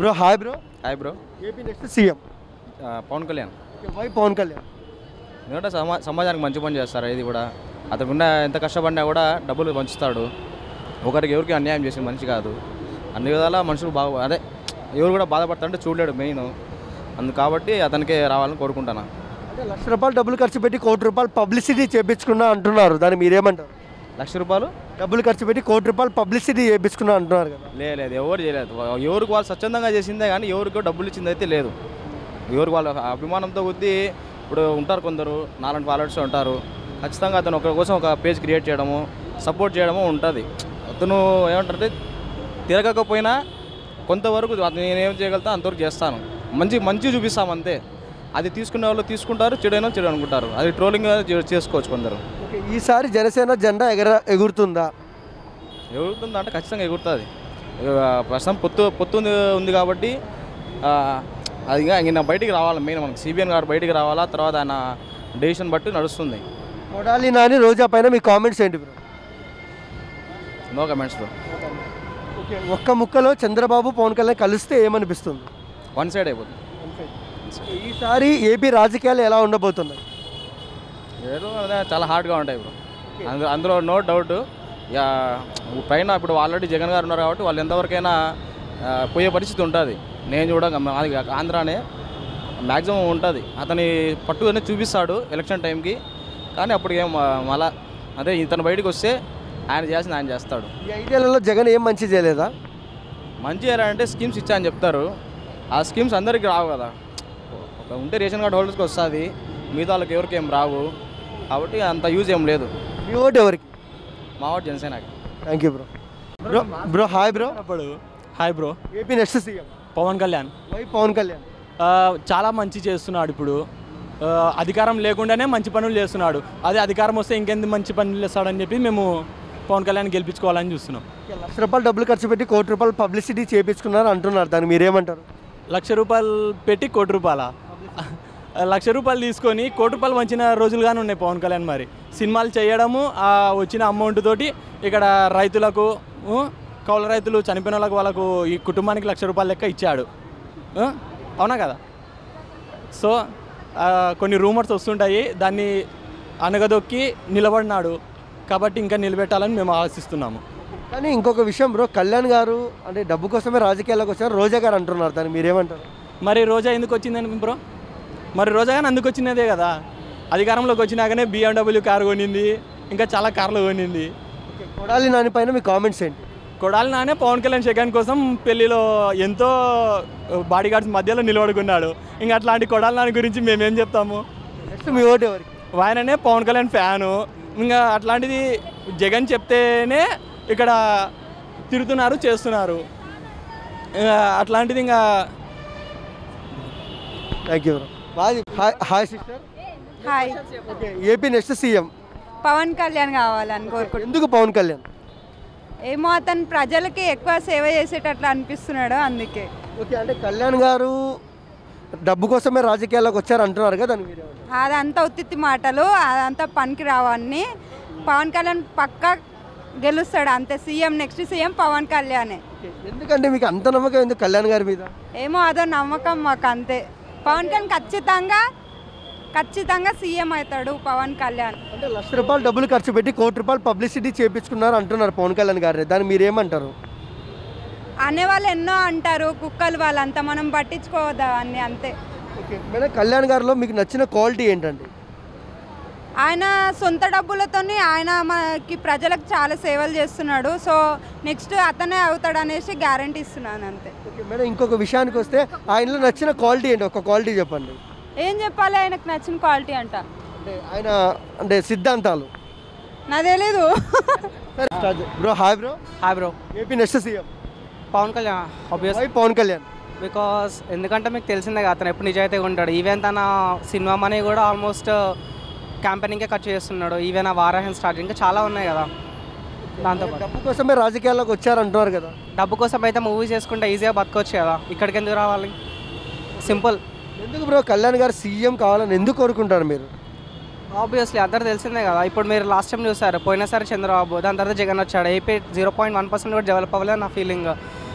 bro hi bro hi bro AP next CM Pawan Kalyan why Pawan Kalyan ఎందుకంటే సమా సమాజానికి మంచి పని చేస్తారు ఇది కూడా అతనుకున్న ఎంత కష్టపడినా కూడా డబ్బులు పంచుతాడు ఒకరికి ఎవరికి అన్యాయం చేసిన మనిషి కాదు అన్ని విధాలా మనుషులు బాగా అదే ఎవరు కూడా బాధపడతారంటే చూడలేడు మెయిన్ అందు కాబట్టి అతనికే రావాలని కోరుకుంటాను అంటే లక్ష రూపాయలు డబ్బులు ఖర్చు పెట్టి కోటి రూపాయలు పబ్లిసిటీ చేయించుకున్నా అంటున్నారు దాన్ని మీరేమంటారు లక్ష రూపాయలు డబ్బులు ఖర్చు పెట్టి కోటి రూపాయలు పబ్లిసిటీ చేయించుకున్నా అంటున్నారు కదా లే- లేదు ఎవరు చేయలేదు ఎవరికి వాళ్ళు స్వచ్ఛందంగా చేసిందే కానీ ఎవరికి డబ్బులు ఇచ్చింది అయితే లేదు ఎవరికి వాళ్ళ అభిమానంతో కొద్దీ ఇప్పుడు ఉంటారు కొందరు నాలుగు ఫాలోవర్స్ ఉంటారు ఖచ్చితంగా అతను ఒకరి కోసం ఒక పేజ్ క్రియేట్ చేయడము సపోర్ట్ చేయడము ఉంటుంది అతను ఏమంటారంటే తిరగకపోయినా కొంతవరకు అతను నేనేం చేయగలుగుతా అంతవరకు చేస్తాను మంచి మంచి చూపిస్తాం అంతే అది తీసుకునే వాళ్ళు తీసుకుంటారు చెడైనా చెడు అనుకుంటారు అది ట్రోలింగ్ చేసుకోవచ్చు కొందరు ఓకే ఈసారి జనసేన జెండా ఎగర ఎగురుతుందా ఎగురుతుంది అంటే ఖచ్చితంగా ఎగురుతుంది ప్రస్తుతం పొత్తు పొత్తు ఉంది ఉంది కాబట్టి ఆ, అది ఇంకా ఇంక బయటికి రావాలి మెయిన్ మనకి సిబిఎన్ గారు బయటికి రావాలా తర్వాత ఆయన డెసిషన్ బట్టి నడుస్తుంది కొడాలి నాని రోజా పైన మీ కామెంట్స్ ఏంటి bro no comments bro okay ఒక్క ముక్కలో చంద్రబాబు పవన్ కళ్యాణ్ కలిస్తే ఏమనిపిస్తుంది వన్ సైడ్ అయిపోతుంది ఈసారి ఏపీ రాజకీయాలు ఎలా ఉండబోతున్నాయి ఏదో అదే చాలా హార్డ్గా ఉంటాయి బ్రో అందులో అందులో నో డౌట్ ఇక పైన ఇప్పుడు ఆల్రెడీ జగన్ గారు ఉన్నారు కాబట్టి వాళ్ళు ఎంతవరకైనా ఆ, పోయే పరిస్థితి ఉంటుంది నేను చూడ మాది ఆంధ్రానే మ్యాక్సిమం ఉంటుంది అతని పట్టుదనే చూపిస్తాడు ఎలక్షన్ టైంకి కానీ అప్పుడు ఏం మళ్ళా అదే ఇతను బయటకు వస్తే ఆయన చేసిన ఆయన చేస్తాడు ఈ ఐదేళ్లలో జగన్ ఏం మంచి చేయలేదా మంచి అంటే స్కీమ్స్ ఇచ్చా అని చెప్తారు ఆ స్కీమ్స్ అందరికీ రావు కదా ఒక ఉంటే రేషన్ కార్డ్ హోల్డర్స్కి వస్తుంది మిగతా వాళ్ళకి ఎవరికి ఏం రావు కాబట్టి అంత యూజ్ ఏం లేదు మీ ఓటు ఎవరికి మా వాడు జనసేనకి thank you bro bro bro hi bro అప్పుడు hi bro AP next CM Pawan Kalyan why Pawan Kalyan ఆ, చాలా మంచి చేస్తున్నాడు ఇప్పుడు ఆ, అధికారం లేకుండానే మంచి పనులు చేస్తున్నాడు అదే అధికారం వస్తే ఇంకెంత మంచి పనులు చేస్తాడని చెప్పి మేము పవన్ కళ్యాణ్ గెలిపించుకోవాలని చూస్తున్నాం ఓకే, లక్ష రూపాయలు డబ్బులు ఖర్చు పెట్టి కోటి రూపాయలు పబ్లిసిటీ చేయించుకున్నారు అంటున్నారు దాన్ని మీరేమంటారు లక్ష రూపాయలు పెట్టి కోటి రూపాయల లక్ష రూపాయలు తీసుకొని కోటి రూపాయలు వంచిన రోజులుగానే ఉన్నాయి పవన్ కళ్యాణ్ మరి సినిమాలు చేయడము ఆ వచ్చిన అమౌంట్ తోటి ఇక్కడ రైతులకు ఊ, కౌలు రైతులు చనిపోయిన వాళ్ళకు వాళ్ళకు ఈ కుటుంబానికి లక్ష రూపాయల లెక్క ఇచ్చాడు ఊ, అవునా కదా సో ఆ, కొన్ని రూమర్స్ వస్తుంటాయి దాన్ని అనగదొక్కి నిలబడినాడు కాబట్టి ఇంకా నిలబెట్టాలని మేము ఆశిస్తున్నాము కానీ ఇంకొక విషయం బ్రో కళ్యాణ్ గారు అంటే డబ్బు కోసమే రాజకీయాల్లోకి వచ్చారు రోజా గారు అంటున్నారు దాన్ని మీరేమంటారు మరి రోజా ఎందుకు వచ్చిందని బ్రో మరి రోజా కానీ అందుకు వచ్చినదే కదా అధికారంలోకి వచ్చినాకనే బిఎండబ్ల్యూ కారు కొనింది ఇంకా చాలా కార్లు కొనింది ఓకే, కొడాలి నాని పైన మీ కామెంట్స్ ఏంటి కొడాలి నానే పవన్ కళ్యాణ్ సెకండ్ కోసం పెళ్లిలో ఎంతో బాడీ గార్డ్స్ మధ్యలో నిలబడుకున్నాడు ఇంకా అట్లాంటి కొడాలి నాని గురించి మేమేం చెప్తాము నెక్స్ట్ మీ ఓటు ఎవరికి ఆయననే పవన్ కళ్యాణ్ ఫ్యాను ఇంకా అట్లాంటిది జగన్ చెప్తేనే ఇక్కడ తిరుగుతున్నారు చేస్తున్నారు ఇంకా అట్లాంటిది ఇంకా థ్యాంక్ యూ బ్రో బాగా hi hi sister hi okay AP next CM Pawan Kalyan కావాలని కోరుకుంటున్నాను ఎందుకు పవన్ కళ్యాణ్ ఏమో అతను ప్రజలకి ఎక్కువ సేవ చేసేటట్లు అనిపిస్తున్నాడు అందుకే ఓకే అంటే కళ్యాణ్ గారు డబ్బు కోసమే రాజకీయాల్లోకి వచ్చారు అంటున్నారు కదా దాన్ని మీరేమంటారు అదంతా ఉత్తిత్తి మాటలు అదంతా పనికి రావన్నీ పవన్ కళ్యాణ్ పక్కా గెలుస్తాడు అంతే సీఎం నెక్స్ట్ సీఎం పవన్ కళ్యాణే ఓకే, ఎందుకంటే మీకు అంత నమ్మకం ఎందుకు కళ్యాణ్ గారి మీద ఏమో అదో నమ్మకం మాకు అంతే పవన్ కళ్యాణ్ ఖచ్చితంగా ఖచ్చితంగా సీఎం అవుతాడు పవన్ కళ్యాణ్ అంటే లక్ష రూపాయలు డబ్బులు ఖర్చు పెట్టి కోటి రూపాయలు పబ్లిసిటీ చేయించుకున్నారు అంటున్నారు పవన్ కళ్యాణ్ గారిని దాన్ని మీరేమంటారు అనేవాళ్ళు ఎన్నో అంటారు కుక్కలు వాళ్ళంతా మనం పట్టించుకోవద్దా అన్ని అంతే ఓకే మేడం కళ్యాణ్ గారిలో మీకు నచ్చిన క్వాలిటీ ఏంటండి ఆయన సొంత డబ్బులతోని ఆయన మనకి ప్రజలకు చాలా సేవలు చేస్తున్నాడు సో నెక్స్ట్ అతనే అవుతాడు అనేసి గ్యారంటీ ఇస్తున్నాను అంతే ఓకే మేడం ఇంకొక విషయానికి వస్తే ఆయనలో నచ్చిన క్వాలిటీ ఏంటి ఒక క్వాలిటీ చెప్పండి ఏం చెప్పాలి ఆయనకు నచ్చిన క్వాలిటీ అంట అంటే ఆయన అంటే సిద్ధాంతాలు నా తెలీదు bro hi bro hi bro AP next CM Pawan Kalyan obvious why Pawan Kalyan because ఎందుకంటే మీకు తెలిసిందే కదా అతను ఎప్పుడు నిజాయితీగా ఉంటాడు ఈవెన్ తన సినిమా మనీ కూడా ఆల్మోస్ట్ క్యాంపెయినింగ్కే ఖర్చు చేస్తున్నాడు ఈవెన్ ఆ వారాహం స్టార్ట్ ఇంకా చాలా ఉన్నాయి కదా దాంతో డబ్బు కోసమే రాజకీయాల్లోకి వచ్చారు అంటున్నారు కదా డబ్బు కోసం అయితే మూవీ చేసుకుంటే ఈజీగా బతకొచ్చు కదా ఇక్కడికి ఎందుకు రావాలి సింపుల్ ఎందుకు బ్రో కళ్యాణ్ గారు సీఎం కావాలని ఎందుకు కోరుకుంటారు మీరు ఆబ్వియస్లీ అందరు తెలిసిందే కదా ఇప్పుడు మీరు లాస్ట్ టైం చూసారు పోయినసారి చంద్రబాబు దాని తర్వాత జగన్ వచ్చాడు AP zero point one percent కూడా డెవలప్ అవ్వలేదు నా ఫీలింగ్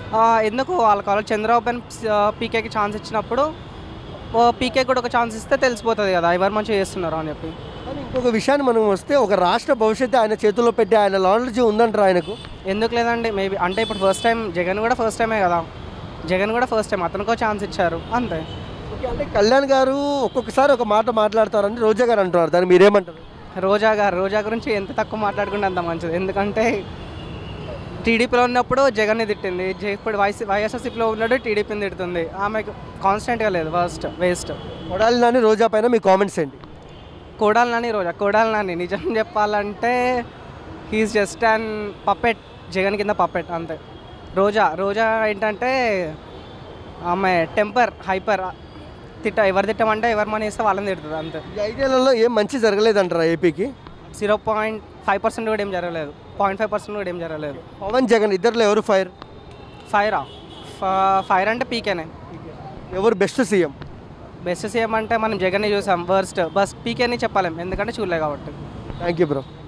ఆ, ఎందుకు వాళ్ళ కాలేజ్ చంద్రబాబు పైన పీకేకి ఛాన్స్ ఇచ్చినప్పుడు పీకే కూడా ఒక ఛాన్స్ ఇస్తే తెలిసిపోతుంది కదా ఎవరు మంచిగా చేస్తున్నారు అని చెప్పి కానీ ఇంకొక విషయాన్ని మనం వస్తే ఒక రాష్ట్ర భవిష్యత్తు ఆయన చేతుల్లో పెట్టి ఆయన నాలెడ్జ్ ఉందంటారు ఆయనకు ఎందుకు లేదండి మేబీ అంటే ఇప్పుడు ఫస్ట్ టైం జగన్ కూడా ఫస్ట్ టైమే కదా జగన్ కూడా ఫస్ట్ టైం అతనికో ఛాన్స్ ఇచ్చారు అంతే ఓకే అంటే కళ్యాణ్ గారు ఒక్కొక్కసారి ఒక మాట మాట్లాడతారని రోజా గారు అంటున్నారు దాన్ని మీరేమంటారు రోజా గారు రోజా గురించి ఎంత తక్కువ మాట్లాడుకుంటే అంత మంచిది ఎందుకంటే టీడీపీలో ఉన్నప్పుడు జగన్ని తిట్టింది జే- ఇప్పుడు వైసీ వైఎస్ఆర్సీపీలో ఉన్నాడు టీడీపీని తిడుతుంది ఆమెకు కాన్స్టెంట్గా లేదు ఫస్ట్ వేస్ట్ కొడాలి నాని రోజా పైన మీ కామెంట్స్ ఏంటి కోడాలి నాని రోజా కోడాలి నాని నిజం చెప్పాలంటే he's just and puppet Jagan కింద పప్పెట్ అంతే రోజా రోజా ఏంటంటే ఆమె టెంపర్ హైపర్ తిట్ట ఎవరు తిట్టమంటే ఎవరు మనీ ఇస్తే వాళ్ళని తిడుతుంది అంతే ఈ ఐదేళ్లలో ఏం మంచి జరగలేదంటారా ఏపీకి జీరో పాయింట్ ఫైవ్ పర్సెంట్ కూడా ఏం జరగలేదు పాయింట్ ఫైవ్ పర్సెంట్ కూడా ఏం జరగలేదు పవన్ జగన్ ఇద్దరిలో ఎవరు ఫైర్ ఫైరా ఫైర్ అంటే పీకేనే ఎవరు బెస్ట్ సీఎం బెస్ట్ సీఎం అంటే మనం జగన్ని చూసాం వర్స్ట్ బస్ పీకేని చెప్పలేం ఎందుకంటే చూడలే కాబట్టి థ్యాంక్ యూ బ్రో